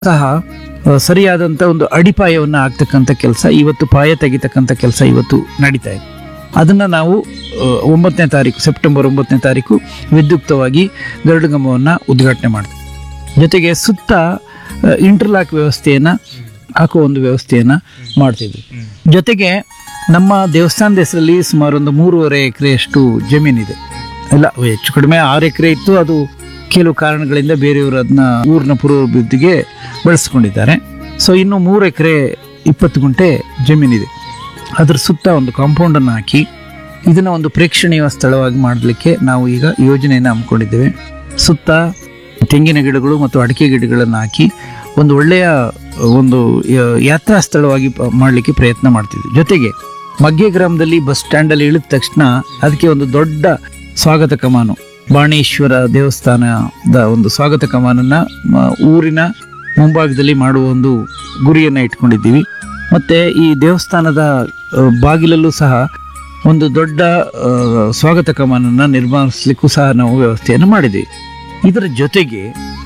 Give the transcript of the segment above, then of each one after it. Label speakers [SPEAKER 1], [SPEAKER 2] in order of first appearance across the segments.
[SPEAKER 1] ಸಹ ಆ, ಸರಿಯಾದಂಥ ಒಂದು ಅಡಿಪಾಯವನ್ನು ಆಗ್ತಕ್ಕಂಥ ಕೆಲಸ ಇವತ್ತು ಪಾಯ ತೆಗಿತಕ್ಕಂಥ ಕೆಲಸ ಇವತ್ತು ನಡೀತಾ ಇದೆ ಅದನ್ನು ನಾವು ಆ, ಒಂಬತ್ತನೇ ತಾರೀಕು ಸೆಪ್ಟೆಂಬರ್ ಒಂಬತ್ತನೇ ತಾರೀಕು ವಿದ್ಯುಕ್ತವಾಗಿ ಗರುಡಗಂಬವನ್ನು ಉದ್ಘಾಟನೆ ಮಾಡ್ತೀವಿ ಜೊತೆಗೆ ಸುತ್ತ ಇಂಟರ್ಲಾಕ್ ವ್ಯವಸ್ಥೆಯನ್ನು ಹಾಕುವ ಒಂದು ವ್ಯವಸ್ಥೆಯನ್ನು ಮಾಡ್ತಿದ್ವಿ ಜೊತೆಗೆ ನಮ್ಮ ದೇವಸ್ಥಾನದ ಹೆಸರಲ್ಲಿ ಸುಮಾರು ಒಂದು ಮೂರುವರೆ ಎಕರೆಯಷ್ಟು ಜಮೀನಿದೆ ಇಲ್ಲ ಹೆಚ್ಚು ಕಡಿಮೆ ಆರು ಎಕರೆ ಇತ್ತು ಅದು ಕೆಲವು ಕಾರಣಗಳಿಂದ ಬೇರೆಯವರು ಅದನ್ನ ಊರಿನ ಪೂರ್ವಾಭಿವೃದ್ಧಿಗೆ ಬಳಸ್ಕೊಂಡಿದ್ದಾರೆ ಸೊ ಇನ್ನು ಮೂರು ಎಕರೆ ಇಪ್ಪತ್ತು ಗುಂಟೆ ಜಮೀನಿದೆ ಅದ್ರ ಸುತ್ತ ಒಂದು ಕಾಂಪೌಂಡನ್ನು ಹಾಕಿ ಇದನ್ನ ಒಂದು ಪ್ರೇಕ್ಷಣೀಯ ಸ್ಥಳವಾಗಿ ಮಾಡಲಿಕ್ಕೆ ನಾವು ಈಗ ಯೋಜನೆಯನ್ನು ಹಮ್ಮಿಕೊಂಡಿದ್ದೇವೆ ಸುತ್ತ ತೆಂಗಿನ ಗಿಡಗಳು ಮತ್ತು ಅಡಿಕೆ ಗಿಡಗಳನ್ನು ಹಾಕಿ ಒಂದು ಒಳ್ಳೆಯ ಒಂದು ಯ- ಯಾತ್ರಾ ಸ್ಥಳವಾಗಿ ಪ- ಮಾಡಲಿಕ್ಕೆ ಪ್ರಯತ್ನ ಮಾಡ್ತಿದ್ವಿ ಜೊತೆಗೆ ಮಗ್ಗೆ ಗ್ರಾಮದಲ್ಲಿ ಬಸ್ ಸ್ಟ್ಯಾಂಡಲ್ಲಿ ಇಳಿದ ತಕ್ಷಣ ಅದಕ್ಕೆ ಒಂದು ದೊಡ್ಡ ಸ್ವಾಗತ ಕಮಾನು ಬಾಣೇಶ್ವರ ದೇವಸ್ಥಾನದ ಒಂದು ಸ್ವಾಗತ ಕಮಾನನ್ನ ಮ, ಊರಿನ ಮುಂಭಾಗದಲ್ಲಿ ಮಾಡುವ ಒಂದು ಗುರಿಯನ್ನ ಇಟ್ಕೊಂಡಿದ್ದೀವಿ ಮತ್ತೆ ಈ ದೇವಸ್ಥಾನದ ಆ, ಬಾಗಿಲಲ್ಲೂ ಸಹ ಒಂದು ದೊಡ್ಡ ಆ, ಸ್ವಾಗತ ಕಮಾನನ್ನ ನಿರ್ಮಿಸಲಿಕ್ಕೂ ಸಹ ನಾವು ವ್ಯವಸ್ಥೆಯನ್ನು ಮಾಡಿದ್ದೀವಿ ಇದರ ಜೊತೆಗೆ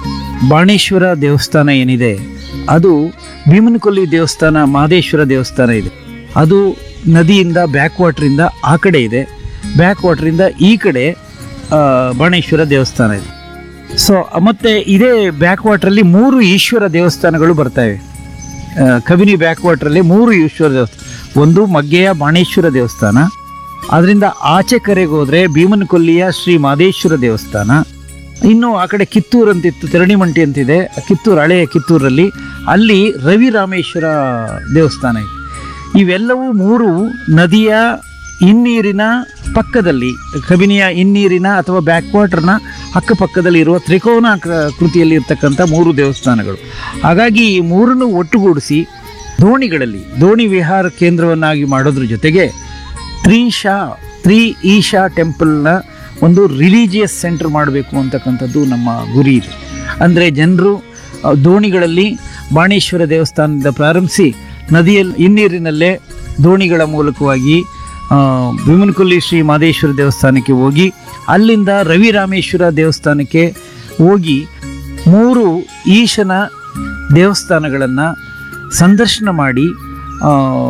[SPEAKER 1] ಬಾಣೇಶ್ವರ ದೇವಸ್ಥಾನ ಏನಿದೆ ಅದು ಭೀಮನಕೊಲ್ಲಿ ದೇವಸ್ಥಾನ ಮಹದೇಶ್ವರ ದೇವಸ್ಥಾನ ಇದೆ ಅದು ನದಿಯಿಂದ ಬ್ಯಾಕ್ ವಾಟ್ರಿಂದ ಆ ಕಡೆ ಇದೆ ಬ್ಯಾಕ್ ವಾಟ್ರಿಂದ ಈ ಕಡೆ ಆ, ಬಾಣೇಶ್ವರ ದೇವಸ್ಥಾನ ಇದೆ ಸೊ ಮತ್ತೆ ಇದೇ ಬ್ಯಾಕ್ ವಾಟ್ರಲ್ಲಿ ಮೂರು ಈಶ್ವರ ದೇವಸ್ಥಾನಗಳು ಬರ್ತವೆ ಆ, ಕಬಿನಿ ಬ್ಯಾಕ್ ವಾಟ್ರಲ್ಲಿ ಮೂರು ಈಶ್ವರ ದೇವಸ್ಥಾನ ಒಂದು ಮಗ್ಗೆಯ ಬಾಣೇಶ್ವರ ದೇವಸ್ಥಾನ ಅದರಿಂದ ಆಚೆ ಕರೆಗೆ ಹೋದ್ರೆ ಭೀಮನಕೊಲ್ಲಿಯ ಶ್ರೀ ಮಾದೇಶ್ವರ ದೇವಸ್ಥಾನ ಇನ್ನು ಆ ಕಡೆ ಕಿತ್ತೂರು ಅಂತಿತ್ತು ತೆರಣಿಮಂಟಿ ಅಂತಿದೆ ಕಿತ್ತೂರು ಹಳೆಯ ಕಿತ್ತೂರಲ್ಲಿ ಅಲ್ಲಿ ರವಿ ರಾಮೇಶ್ವರ ದೇವಸ್ಥಾನ ಇದೆ ಇವೆಲ್ಲವೂ ಮೂರು ನದಿಯ ಹಿನ್ನೀರಿನ ಪಕ್ಕದಲ್ಲಿ ಕಬಿನಿಯ ಹಿನ್ನೀರಿನ ಅಥವಾ ಬ್ಯಾಕ್ ವಾಟರ್ನ ಅಕ್ಕಪಕ್ಕದಲ್ಲಿ ಇರುವ ತ್ರಿಕೋನ ಕೃತಿಯಲ್ಲಿ ಇರ್ತಕ್ಕಂಥ ಮೂರು ದೇವಸ್ಥಾನಗಳು ಹಾಗಾಗಿ ಈ ಮೂರನ್ನು ಒಟ್ಟುಗೂಡಿಸಿ ದೋಣಿಗಳಲ್ಲಿ ದೋಣಿ ವಿಹಾರ ಕೇಂದ್ರವನ್ನಾಗಿ ಮಾಡೋದ್ರ ಜೊತೆಗೆ ತ್ರೀಶಾ ತ್ರೀ ಈಶಾ ಟೆಂಪಲ್ನ ಒಂದು ರಿಲಿಜಿಯಸ್ ಸೆಂಟರ್ ಮಾಡಬೇಕು ಅಂತಕ್ಕಂಥದ್ದು ನಮ್ಮ ಗುರಿ ಇದೆ ಅಂದರೆ ಜನರು ಆ, ದೋಣಿಗಳಲ್ಲಿ ಬಾಣೇಶ್ವರ ದೇವಸ್ಥಾನದಿಂದ ಪ್ರಾರಂಭಿಸಿ ನದಿಯಲ್ಲಿ ಹಿನ್ನೀರಿನಲ್ಲೇ ದೋಣಿಗಳ ಮೂಲಕವಾಗಿ ಆ, ಭೀಮನಕೊಲ್ಲಿ ಶ್ರೀ ಮಾದೇಶ್ವರ ದೇವಸ್ಥಾನಕ್ಕೆ ಹೋಗಿ ಅಲ್ಲಿಂದ ರವಿ ರಾಮೇಶ್ವರ ದೇವಸ್ಥಾನಕ್ಕೆ ಹೋಗಿ ಮೂರು ಈಶನ ದೇವಸ್ಥಾನಗಳನ್ನು ಸಂದರ್ಶನ ಮಾಡಿ ಆ,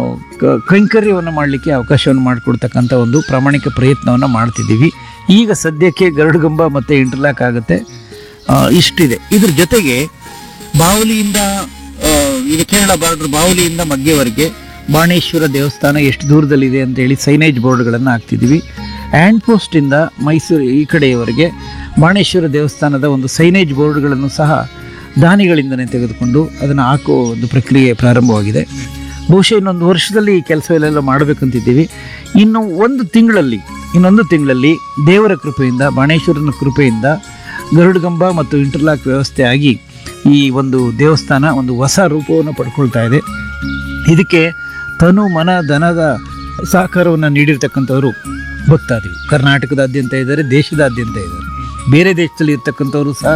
[SPEAKER 1] ಕ- ಕೈಂಕರ್ಯವನ್ನು ಮಾಡಲಿಕ್ಕೆ ಅವಕಾಶವನ್ನು ಮಾಡಿಕೊಡ್ತಕ್ಕಂಥ ಒಂದು ಪ್ರಾಮಾಣಿಕ ಪ್ರಯತ್ನವನ್ನು ಮಾಡ್ತಿದ್ದೀವಿ ಈಗ ಸದ್ಯಕ್ಕೆ ಗರುಡಗಂಬ ಮತ್ತು ಇಂಟರ್ಲಾಕ್ ಆಗುತ್ತೆ ಆ, ಇಷ್ಟಿದೆ ಇದ್ರ ಜೊತೆಗೆ ಬಾವಲಿಯಿಂದ ಆ, ಇದು ಕೇರಳ ಬಾರ್ಡರ್ ಬಾವಲಿಯಿಂದ ಮಗ್ಗೆವರೆಗೆ ಬಾಣೇಶ್ವರ ದೇವಸ್ಥಾನ ಎಷ್ಟು ದೂರದಲ್ಲಿದೆ ಅಂತ ಹೇಳಿ ಸೈನೇಜ್ ಬೋರ್ಡ್ಗಳನ್ನು ಹಾಕ್ತಿದ್ದೀವಿ ಹ್ಯಾಂಡ್ ಪೋಸ್ಟಿಂದ ಮೈಸೂರು ಈ ಕಡೆಯವರೆಗೆ ಬಾಣೇಶ್ವರ ದೇವಸ್ಥಾನದ ಒಂದು ಸೈನೇಜ್ ಬೋರ್ಡ್ಗಳನ್ನು ಸಹ ದಾನಿಗಳಿಂದನೇ ತೆಗೆದುಕೊಂಡು ಅದನ್ನು ಹಾಕುವ ಒಂದು ಪ್ರಕ್ರಿಯೆ ಪ್ರಾರಂಭವಾಗಿದೆ ಬಹುಶಃ ಇನ್ನೊಂದು ವರ್ಷದಲ್ಲಿ ಈ ಕೆಲಸವೆಲ್ಲ ಮಾಡಬೇಕಂತಿದ್ದೀವಿ ಇನ್ನು ಒಂದು ತಿಂಗಳಲ್ಲಿ ಇನ್ನೊಂದು ತಿಂಗಳಲ್ಲಿ ದೇವರ ಕೃಪೆಯಿಂದ ಬಾಣೇಶ್ವರನ ಕೃಪೆಯಿಂದ ಗರುಡಗಂಬ ಮತ್ತು ಇಂಟರ್ಲಾಕ್ ವ್ಯವಸ್ಥೆ ಆಗಿ ಈ ಒಂದು ದೇವಸ್ಥಾನ ಒಂದು ಹೊಸ ರೂಪವನ್ನು ಪಡ್ಕೊಳ್ತಾ ಇದೆ ಇದಕ್ಕೆ ತನು ಮನ ಧನದ ಸಹಕಾರವನ್ನು ನೀಡಿರ್ತಕ್ಕಂಥವರು ಭಕ್ತಾದಿಗಳು ಕರ್ನಾಟಕದಾದ್ಯಂತ ಇದ್ದಾರೆ ದೇಶದಾದ್ಯಂತ ಇದ್ದಾರೆ ಬೇರೆ ದೇಶದಲ್ಲಿ ಇರ್ತಕ್ಕಂಥವರು ಸಹ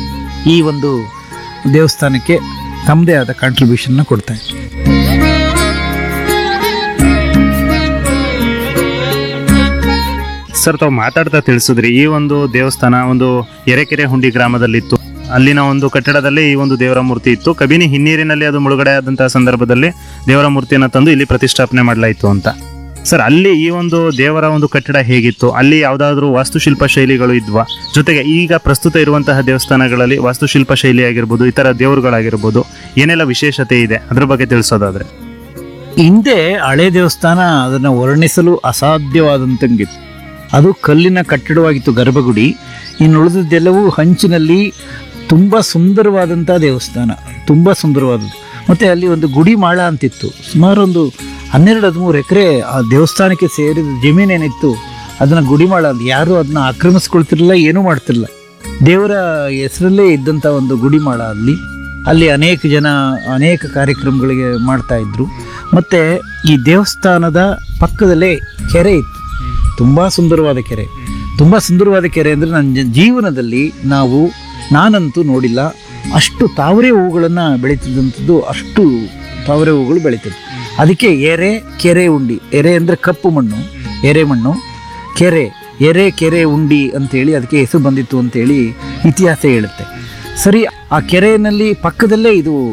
[SPEAKER 1] ಈ ಒಂದು ದೇವಸ್ಥಾನಕ್ಕೆ ತಮ್ಮದೇ ಆದ ಕಾಂಟ್ರಿಬ್ಯೂಷನ್ನ ಕೊಡ್ತಾ ಇದ್ದಾರೆ
[SPEAKER 2] ಸರ್ ತಾವು ಮಾತಾಡ್ತಾ ತಿಳಿಸಿದ್ರಿ ಈ ಒಂದು ದೇವಸ್ಥಾನ ಒಂದು ಎರೆಕೆರೆ ಹುಂಡಿ ಗ್ರಾಮದಲ್ಲಿತ್ತು ಅಲ್ಲಿನ ಒಂದು ಕಟ್ಟಡದಲ್ಲಿ ಈ ಒಂದು ದೇವರ ಮೂರ್ತಿ ಇತ್ತು ಕಬಿನಿ ಹಿನ್ನೀರಿನಲ್ಲಿ ಅದು ಮುಳುಗಡೆ ಆದಂತಹ ಸಂದರ್ಭದಲ್ಲಿ ದೇವರ ಮೂರ್ತಿಯನ್ನು ತಂದು ಇಲ್ಲಿ ಪ್ರತಿಷ್ಠಾಪನೆ ಮಾಡಲಾಯಿತು ಅಂತ ಸರ್ ಅಲ್ಲಿ ಈ ಒಂದು ದೇವರ ಒಂದು ಕಟ್ಟಡ ಹೇಗಿತ್ತು ಅಲ್ಲಿ ಯಾವುದಾದ್ರೂ ವಾಸ್ತುಶಿಲ್ಪ ಶೈಲಿಗಳು ಇದ್ವಾ ಜೊತೆಗೆ ಈಗ ಪ್ರಸ್ತುತ ಇರುವಂತಹ ದೇವಸ್ಥಾನಗಳಲ್ಲಿ ವಾಸ್ತುಶಿಲ್ಪ ಶೈಲಿ ಆಗಿರ್ಬೋದು ಇತರ ದೇವರುಗಳಾಗಿರ್ಬೋದು ಏನೆಲ್ಲ ವಿಶೇಷತೆ ಇದೆ ಅದ್ರ ಬಗ್ಗೆ ತಿಳಿಸೋದಾದ್ರೆ
[SPEAKER 1] ಹಿಂದೆ ಹಳೆ ದೇವಸ್ಥಾನ ಅದನ್ನು ವರ್ಣಿಸಲು ಅಸಾಧ್ಯವಾದಂತಂಗಿತ್ತು ಅದು ಕಲ್ಲಿನ ಕಟ್ಟಡವಾಗಿತ್ತು ಗರ್ಭಗುಡಿ ಇನ್ನು ಉಳಿದದ್ದೆಲ್ಲವೂ ಹಂಚಿನಲ್ಲಿ ತುಂಬ ಸುಂದರವಾದಂಥ ದೇವಸ್ಥಾನ ತುಂಬ ಸುಂದರವಾದದ್ದು ಮತ್ತು ಅಲ್ಲಿ ಒಂದು ಗುಡಿ ಮಾಳ ಅಂತಿತ್ತು ಸುಮಾರು ಒಂದು ಹನ್ನೆರಡು ಹದಿಮೂರು ಎಕರೆ ಆ ದೇವಸ್ಥಾನಕ್ಕೆ ಸೇರಿದ ಜಮೀನೇನಿತ್ತು ಅದನ್ನು ಗುಡಿಮಾಳ ಅಂತ ಯಾರು ಅದನ್ನ ಆಕ್ರಮಿಸ್ಕೊಳ್ತಿರಲಿಲ್ಲ ಏನೂ ಮಾಡ್ತಿರಲಿಲ್ಲ ದೇವರ ಹೆಸರಲ್ಲೇ ಇದ್ದಂಥ ಒಂದು ಗುಡಿಮಾಳ ಅಲ್ಲಿ ಅಲ್ಲಿ ಅನೇಕ ಜನ ಅನೇಕ ಕಾರ್ಯಕ್ರಮಗಳಿಗೆ ಮಾಡ್ತಾ ಇದ್ರು ಮತ್ತು ಈ ದೇವಸ್ಥಾನದ ಪಕ್ಕದಲ್ಲೇ ಕೆರೆ ಇತ್ತು ತುಂಬ ಸುಂದರವಾದ ಕೆರೆ ತುಂಬ ಸುಂದರವಾದ ಕೆರೆ ಅಂದರೆ ನನ್ನ ಜ- ಜೀವನದಲ್ಲಿ ನಾವು ನಾನಂತೂ ನೋಡಿಲ್ಲ ಅಷ್ಟು ತಾವರೆ ಹೂಗಳನ್ನು ಬೆಳೀತಿದ್ದಂಥದ್ದು ಅಷ್ಟು ತಾವರೆ ಹೂಗಳು ಬೆಳೀತಿದ್ವು ಅದಕ್ಕೆ ಎರೆ ಕೆರೆ ಉಂಡಿ ಎರೆ ಅಂದರೆ ಕಪ್ಪು ಮಣ್ಣು ಎರೆ ಮಣ್ಣು ಕೆರೆ ಎರೆ ಕೆರೆ ಉಂಡಿ ಅಂತೇಳಿ ಅದಕ್ಕೆ ಹೆಸರು ಬಂದಿತ್ತು ಅಂತೇಳಿ ಇತಿಹಾಸ ಹೇಳುತ್ತೆ ಸರಿ ಆ ಕೆರೆಯಲ್ಲಿ ಪಕ್ಕದಲ್ಲೇ ಇದು